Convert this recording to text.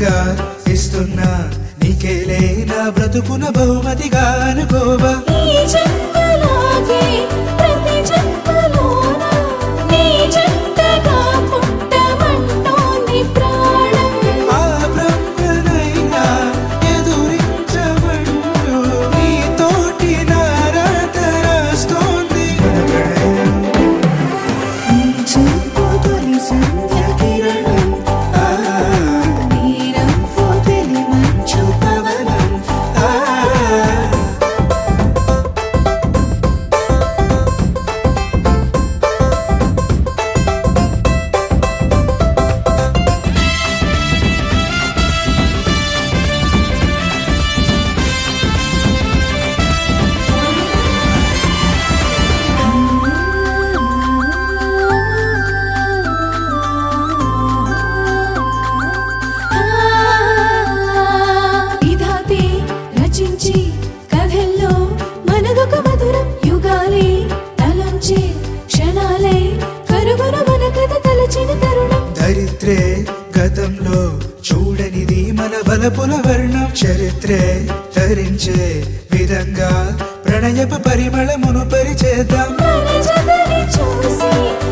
వరంగా ఇస్తున్నా నీకేలే నా బ్రతుకున బహుమతిగా అనుకోవా ఈ జన్మలాగే ప్రతి జన్మలోన నీ జంటగా పుట్టమంటోంది ప్రాణం ఆ బ్రహ్మనైనా ఎదురించమంటూ నీతోటి నారాట రాస్తోంది మన ప్రణయం. నీ చూపు తొలి సంధ్య కిరణం. ఆ, నీ నవ్వు తెలి మంచు పవనం. ఆ, విధాతే రచించి కథల్లో మనదొక మధురం యుగాలే తలంచే క్షణాలే కరుగున మన కథ తలచిన తరుణం దరిద్రే గతంలో చూడనిది మన బలపుల వర్ణం చరిత్రే ధరించే విధంగా ప్రణయపు పరిమళమును పరిచేద్దాం మన జతని చూసి